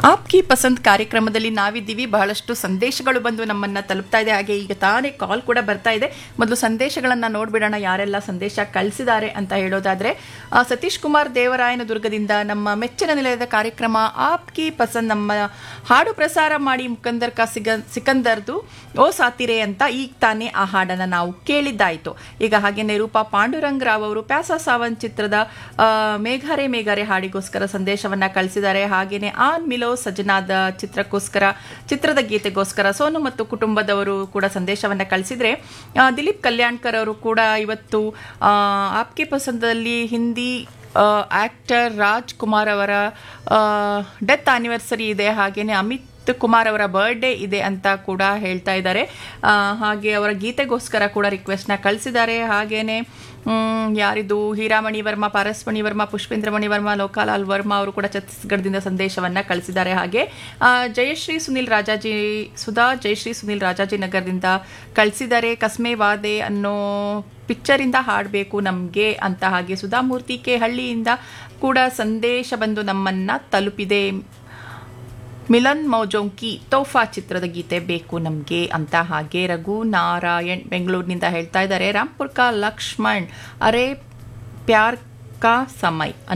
ಆಪ್ಕಿ ಪಸಂದ್ ಕಾರ್ಯಕ್ರಮದಲ್ಲಿ ನಾವಿದ್ದೀವಿ ಬಹಳಷ್ಟು ಸಂದೇಶಗಳು ಬಂದು ನಮ್ಮನ್ನ ತಲುಪ್ತಾ ಇದೆ ಹಾಗೆ ಈಗ ತಾನೇ ಕಾಲ್ ಕೂಡ ಬರ್ತಾ ಇದೆ ಮೊದಲು ಸಂದೇಶಗಳನ್ನ ನೋಡ್ಬಿಡೋಣ ಯಾರೆಲ್ಲ ಸಂದೇಶ ಕಳಿಸಿದ್ದಾರೆ ಅಂತ ಹೇಳೋದಾದ್ರೆ ಆ, ಸತೀಶ್ ಕುಮಾರ್ ದೇವರಾಯನ ದುರ್ಗದಿಂದ ನಮ್ಮ ಮೆಚ್ಚಿನ ನಿಲಯದ ಕಾರ್ಯಕ್ರಮ ಆಪ್ಕಿ ಪಸಂದ್ ನಮ್ಮ ಹಾಡು ಪ್ರಸಾರ ಮಾಡಿ ಮುಕಂದರ್ ಕಾ ಸಿಗ ಸಿಕಂದರ್ದು ಓ ಸಾತಿರೆ ಅಂತ ಈಗ ತಾನೇ ಆ ಹಾಡನ್ನ ನಾವು ಕೇಳಿದ್ದಾಯ್ತು ಈಗ ಹಾಗೇನೆ ರೂಪಾ ಪಾಂಡುರಂಗ್ ರಾವ್ ಅವರು ಪ್ಯಾಸ ಸಾವಂತ್ ಚಿತ್ರದ ಆ, ಮೇಘಾರೆ ಮೇಘಾರೆ ಹಾಡಿಗೋಸ್ಕರ ಸಂದೇಶವನ್ನ ಕಳಿಸಿದ್ದಾರೆ ಹಾಗೇನೆ ಆನ್ ಮಿಲೋ ಸಜನಾದ ಚಿತ್ರಕ್ಕೋಸ್ಕರ ಚಿತ್ರದ ಗೀತೆಗೋಸ್ಕರ ಸೋನು ಮತ್ತು ಕುಟುಂಬದವರು ಕೂಡ ಸಂದೇಶವನ್ನ ಕಳಿಸಿದ್ರೆ ಆ, ದಿಲೀಪ್ ಕಲ್ಯಾಣ್ಕರ್ ಅವರು ಕೂಡ ಇವತ್ತು ಆ, ಆಪ್ಕೆ ಪಸಂದಲ್ಲಿ ಹಿಂದಿ ಆಕ್ಟರ್ ರಾಜ್ ಕುಮಾರ್ ಅವರ ಡೆತ್ ಆನಿವರ್ಸರಿ ಇದೆ ಹಾಗೇನೆ ಅಮಿತ್ ಕುಮಾರ್ ಅವರ ಬರ್ಡೇ ಇದೆ ಅಂತ ಕೂಡ ಹೇಳ್ತಾ ಇದ್ದಾರೆ ಆ, ಹಾಗೆ ಅವರ ಗೀತೆಗೋಸ್ಕರ ಕೂಡ ರಿಕ್ವೆಸ್ಟ್ನ ಕಳಿಸಿದ್ದಾರೆ ಹಾಗೇನೆ ಮ್, ಯಾರಿದು ಹೀರಾಮಣಿ ವರ್ಮ ಪಾರಸ್ಮಣಿ ವರ್ಮ ಪುಷ್ಪೇಂದ್ರ ಮಣಿ ವರ್ಮ ಲೋಕಾಲಾಲ್ ವರ್ಮ ಅವರು ಕೂಡ ಛತ್ತೀಸ್ಗಢದಿಂದ ಸಂದೇಶವನ್ನ ಕಳಿಸಿದ್ದಾರೆ ಹಾಗೆ ಆ, ಜಯಶ್ರೀ ಸುನಿಲ್ ರಾಜಾಜಿ ಸುಧಾ ಜಯಶ್ರೀ ಸುನಿಲ್ ರಾಜಾಜಿ ನಗರದಿಂದ ಕಳಿಸಿದ್ದಾರೆ ಕಸ್ಮೆ ವಾದೆ ಅನ್ನೋ ಪಿಕ್ಚರಿಂದ ಹಾಡಬೇಕು ನಮಗೆ ಅಂತ ಹಾಗೆ ಸುಧಾಮೂರ್ತಿ ಕೆ ಹಳ್ಳಿಯಿಂದ ಕೂಡ ಸಂದೇಶ ಬಂದು ನಮ್ಮನ್ನ ತಲುಪಿದೆ ಮಿಲನ್ ಮೌಜೋಂಕಿ ತೋಫಾ ಚಿತ್ರದ ಗೀತೆ ಬೇಕು ನಮಗೆ ಅಂತ ಹಾಗೆ ರಘು ನಾರಾಯಣ್ ಬೆಂಗಳೂರಿನಿಂದ ಹೇಳ್ತಾ ಇದ್ದಾರೆ ರಾಮ್ಪುರ್ ಕಾ ಲಕ್ಷ್ಮಣ್ ಅರೆ ಪ್ಯಾರ್ ಕಾ ಸಮಯ್